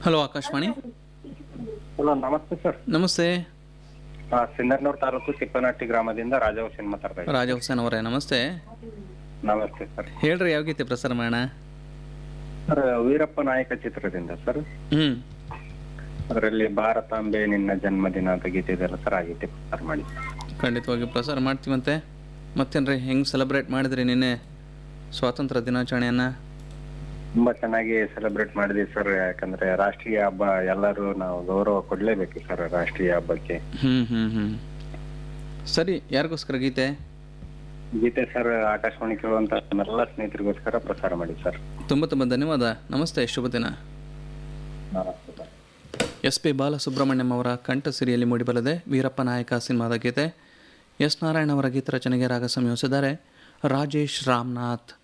hello Akashvani hello ನಮಸ್ತೆ sir ನಮಸ್ತೆ ಸಿಂಧರ್ನೂರ್ ತಾಲೂಕು ತಿಪ್ಪನಹಟ್ಟಿ ಗ್ರಾಮದಿಂದ ರಾಜ ಹುಸೇನ್ ಮಾತಾಡ್ತಾ ಇದ್ದೀನಿ ರಾಜ ಹುಸೇನ್ ಅವರೇ ನಮಸ್ತೆ ನಮಸ್ತೆ ಸರ್ ಹೇಳ್ರಿ ಯಾವ ಗೀತೆ ಪ್ರಸಾರ ಮಾಡೋಣ ಸರ್ ವೀರಪ್ಪ ನಾಯಕ ಚಿತ್ರದಿಂದ ಸರ್ ಹ್ಞೂ ಅದರಲ್ಲಿ ಭಾರತಾಂಬೆ ನಿನ್ನ ಜನ್ಮದಿನ ಅಂತ ಗೀತೆ ಇದೆಯಲ್ಲ ಸರ್ ಆ ಗೀತೆ ಪ್ರಸಾರ ಮಾಡಿ ಖಂಡಿತವಾಗಿ ಪ್ರಸಾರ ಮಾಡ್ತೀವಂತೆ ಮತ್ತೇನ್ರಿ ಹೆಂಗೆ ಸೆಲೆಬ್ರೇಟ್ ಮಾಡಿದ್ರಿ ನಿನ್ನೆ ಸ್ವಾತಂತ್ರ್ಯ ದಿನಾಚರಣೆಯನ್ನು ತುಂಬಾ ಚೆನ್ನಾಗಿ ಸೆಲೆಬ್ರೇಟ್ ಮಾಡಿದ್ವಿ ಸರ್ ಯಾಕಂದ್ರೆ ರಾಷ್ಟ್ರೀಯ ಹಬ್ಬ ಎಲ್ಲರೂ ನಾವು ಗೌರವ ಕೊಡ್ಲೇಬೇಕು ಸರ್ ರಾಷ್ಟ್ರೀಯ ಹಬ್ಬಕ್ಕೆ ಹ್ಞೂ ಹ್ಞೂ ಹ್ಞೂ ಸರಿ ಯಾರಿಗೋಸ್ಕರ ಗೀತೆ ಗೀತೆ ಸರ್ ಆಕಾಶವಾಣಿ ಕೇಳುವಂತ ಎಲ್ಲ ಸ್ನೇಹಿತರಿಗೋಸ್ಕರ ಪ್ರಸಾರ ಮಾಡಿ ಸರ್ ತುಂಬ ತುಂಬ ಧನ್ಯವಾದ ನಮಸ್ತೆ ಶುಭ ದಿನ ನಮಸ್ತೆ ಸರ್ ಎಸ್ ಪಿ ಬಾಲಸುಬ್ರಹ್ಮಣ್ಯಂ ಅವರ ಕಂಠಸಿರಿಯಲ್ಲಿ ಮೂಡಿಬಲ್ಲದೆ ವೀರಪ್ಪ ನಾಯಕ ಸಿನಿಮಾದ ಗೀತೆ ಎಸ್ ನಾರಾಯಣ ಅವರ ಗೀತ ರಚನೆಗೆ ರಾಗ ಸಂಯೋಜಿಸಿದ್ದಾರೆ ರಾಜೇಶ್ ರಾಮನಾಥ್